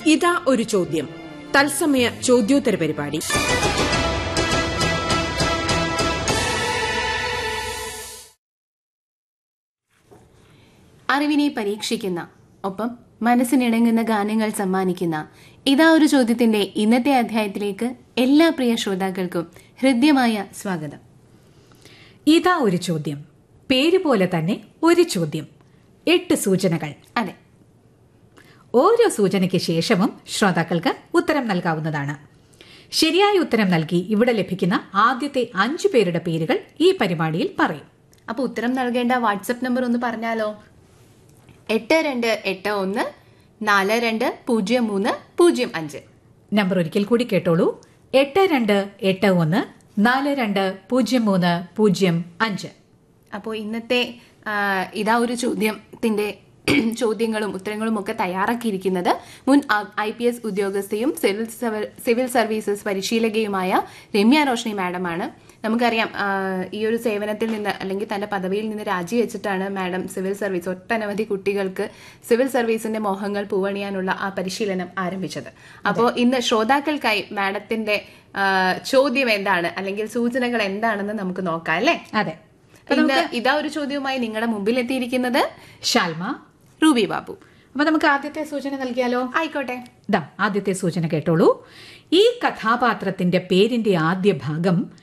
ഇതാ ഒരു ചോദ്യം തത്സമയ ചോദ്യോത്തര പരിപാടി അറിവിനെ പരീക്ഷിക്കുന്ന ഒപ്പം മനസ്സിനിണങ്ങുന്ന ഗാനങ്ങൾ സമ്മാനിക്കുന്ന ഇതാ ഒരു ചോദ്യത്തിന്റെ ഇന്നത്തെ അധ്യായത്തിലേക്ക് എല്ലാ പ്രിയ ശ്രോതാക്കൾക്കും ഹൃദ്യമായ സ്വാഗതം ഇതാ ഒരു ചോദ്യം പേര് പോലെ തന്നെ ഒരു ചോദ്യം എട്ട് സൂചനകൾ അതെ ഓരോ സൂചനയ്ക്ക് ശേഷവും ശ്രോതാക്കൾക്ക് ഉത്തരം നൽകാവുന്നതാണ് ശരിയായ ഉത്തരം നൽകി ഇവിടെ ലഭിക്കുന്ന ആദ്യത്തെ അഞ്ചു പേരുടെ പേരുകൾ ഈ പരിപാടിയിൽ പറയും അപ്പൊ ഉത്തരം നൽകേണ്ട വാട്സപ്പ് നമ്പർ ഒന്ന് പറഞ്ഞാലോ എട്ട് രണ്ട് എട്ട് ഒന്ന് നാല് രണ്ട് പൂജ്യം മൂന്ന് പൂജ്യം അഞ്ച് നമ്പർ ഒരിക്കൽ കൂടി കേട്ടോളൂ എട്ട് രണ്ട് എട്ട് ഒന്ന് നാല് രണ്ട് പൂജ്യം മൂന്ന് പൂജ്യം അഞ്ച് അപ്പോൾ ഇന്നത്തെ ആ, ഇതാ ഒരു ചോദ്യത്തിന്റെ ചോദ്യങ്ങളും ഉത്തരങ്ങളും ഒക്കെ തയ്യാറാക്കിയിരിക്കുന്നത് മുൻ ഐ പി എസ് ഉദ്യോഗസ്ഥയും സിവിൽ സർവ- സിവിൽ സർവീസസ് പരിശീലകയുമായ രമ്യ റോഷ്നി മാഡമാണ് നമുക്കറിയാം ആ, ഈ ഒരു സേവനത്തിൽ നിന്ന് അല്ലെങ്കിൽ തന്റെ പദവിയിൽ നിന്ന് രാജിവെച്ചിട്ടാണ് മാഡം സിവിൽ സർവീസ് ഒട്ടനവധി കുട്ടികൾക്ക് സിവിൽ സർവീസിന്റെ മോഹങ്ങൾ പൂവണിയാനുള്ള ആ പരിശീലനം ആരംഭിച്ചത് അപ്പോൾ ഇന്ന് ശ്രോതാക്കൾക്കായി മാഡത്തിന്റെ ആ, ചോദ്യം എന്താണ് അല്ലെങ്കിൽ സൂചനകൾ എന്താണെന്ന് നമുക്ക് നോക്കാം അല്ലേ അതെ ഇന്ന് ഇതാ ഒരു ചോദ്യവുമായി നിങ്ങളുടെ മുമ്പിൽ എത്തിയിരിക്കുന്നത് ഷാൽമ റൂബി ബാബു അപ്പൊ നമുക്ക് ആദ്യത്തെ സൂചന നൽകിയാലോ ആയിക്കോട്ടെ ദാ ആദ്യത്തെ സൂചന കേട്ടോളൂ ഈ കഥാപാത്രത്തിന്റെ പേരിന്റെ ആദ്യ ഭാഗം